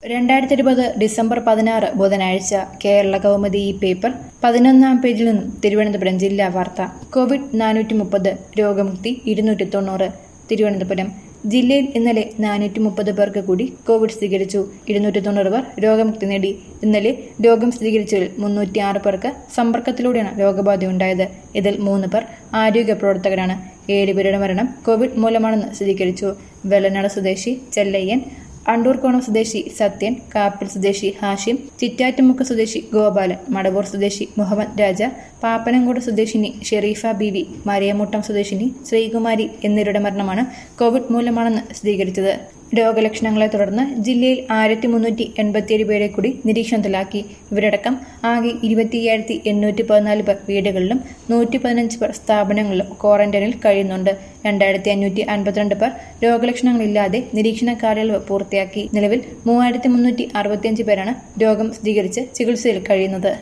രണ്ടായിരത്തി ഇരുപത് ഡിസംബർ പതിനാറ് ബുധനാഴ്ച കേരള കൗമുദി ഈ പേപ്പർ പതിനൊന്നാം പേജിൽ നിന്നും തിരുവനന്തപുരം ജില്ലാ വാർത്ത കോവിഡ് നാനൂറ്റി മുപ്പത് രോഗമുക്തി ഇരുന്നൂറ്റി തൊണ്ണൂറ് തിരുവനന്തപുരം ജില്ലയിൽ ഇന്നലെ നാനൂറ്റി മുപ്പത് പേർക്ക് കൂടി കോവിഡ് സ്ഥിരീകരിച്ചു ഇരുന്നൂറ്റി തൊണ്ണൂറ് പേർ രോഗമുക്തി നേടി ഇന്നലെ രോഗം സ്ഥിരീകരിച്ചതിൽ മുന്നൂറ്റി ആറ് പേർക്ക് സമ്പർക്കത്തിലൂടെയാണ് രോഗബാധയുണ്ടായത് ഇതിൽ മൂന്ന് പേർ ആരോഗ്യ പ്രവർത്തകരാണ് ഏഴുപേരുടെ മരണം കോവിഡ് മൂലമാണെന്ന് സ്ഥിരീകരിച്ചു വെള്ളനാട് സ്വദേശി ചെല്ലയ്യൻ അണ്ടൂർക്കോണം സ്വദേശി സത്യൻ കാപ്പിൽ സ്വദേശി ഹാഷിം ചിറ്റാറ്റുമുക്ക് സ്വദേശി ഗോപാലൻ മടവൂർ സ്വദേശി മുഹമ്മദ് രാജ പാപ്പനംകോട് സ്വദേശിനി ഷെറീഫ ബീവി മരിയമുട്ടം സ്വദേശിനി ശ്രീകുമാരി എന്നിവരുടെ മരണമാണ് കോവിഡ് മൂലമാണെന്ന് സ്ഥിരീകരിച്ചത് രോഗലക്ഷണങ്ങളെ തുടർന്ന് ജില്ലയിൽ ആയിരത്തി മുന്നൂറ്റി എൺപത്തിയേഴ് പേരെ കൂടി നിരീക്ഷണത്തിലാക്കി ഇവരടക്കം ആകെ ഇരുപത്തിയ്യായിരത്തി എണ്ണൂറ്റി പതിനാല് പേർ വീടുകളിലും നൂറ്റി പതിനഞ്ച് പേർ സ്ഥാപനങ്ങളിലും ക്വാറന്റൈനിൽ കഴിയുന്നുണ്ട് രണ്ടായിരത്തി അഞ്ഞൂറ്റി അൻപത്തിരണ്ട് പേർ രോഗലക്ഷണങ്ങളില്ലാതെ നിരീക്ഷണ കാലയളവ് പൂർത്തിയാക്കി നിലവിൽ മൂവായിരത്തി മുന്നൂറ്റി അറുപത്തിയഞ്ച് പേരാണ് രോഗം സ്ഥിരീകരിച്ച് ചികിത്സയിൽ കഴിയുന്നത്